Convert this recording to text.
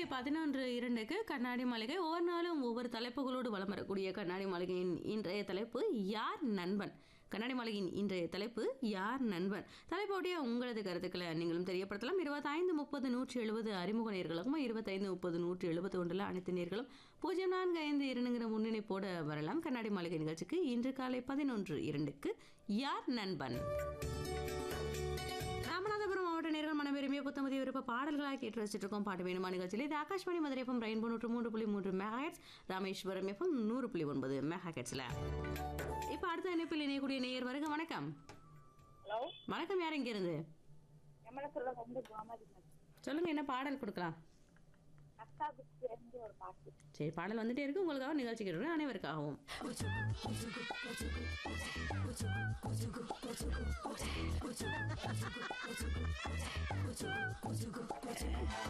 பதினொன்று இரண்டுக்கு கண்ணாடி மாளிகை ஒவ்வொரு நாளும் ஒவ்வொரு தலைப்புகளோடு வலம் வரக்கூடிய கண்ணாடி மாளிகையின் இன்றைய தலைப்பு யார் நண்பன் கண்ணாடி மாளிகையின் இன்றைய தலைப்பு யார் நண்பன் தலைப்போடைய உங்களது கருத்துக்களை நீங்களும் தெரியப்படுத்தலாம் இருபத்தைந்து முப்பது நூற்றி எழுபது அறிமுக நேர்களுக்கும் இருபத்தைந்து முப்பது நூற்றி எழுபத்தி ஒன்றில் அனைத்து நேர்களும் பூஜ்ஜியம் நான்கு ஐந்து இரண்டுங்கிற முன்னிணைப்போடு வரலாம் கண்ணாடி மாளிகை நிகழ்ச்சிக்கு இன்று காலை பதினொன்று இரண்டுக்கு யார் நண்பன் ராமநாதபுரம் மாவட்ட நேர்கள் மனவிரும்பிய புத்தமதி விருப்ப பாடல்களாக கேட்டு வச்சுட்டு இருக்கோம் பாட்டு வேணுமா நிகழ்ச்சியில் இது ஆகாஷ்வாணி மதுரை எஃப்எம் ரெயின்போ நூற்று மூன்று புள்ளி மூன்று மெகாஹெட்ஸ் ராமேஸ்வரம் எஃப்எம் நூறு புள்ளி ஒன்பது மெகாஹெட்ஸில் இப்போ அடுத்த இணைப்பில் இணையக்கூடிய நேயர் வருக வணக்கம் ஹலோ வணக்கம் யார் இங்க இருந்து எம்மள சொல்ல வந்து கோமதி சொல்லுங்க என்ன பாடல் கொடுக்கலாம் அக்காவுக்கு சேர்ந்து ஒரு பாட்டு சரி பாடல் வந்துட்டே இருக்கு உங்களுக்காக நிகழ்ச்சி கேட்டு அனைவருக்காகவும் Kuchuku,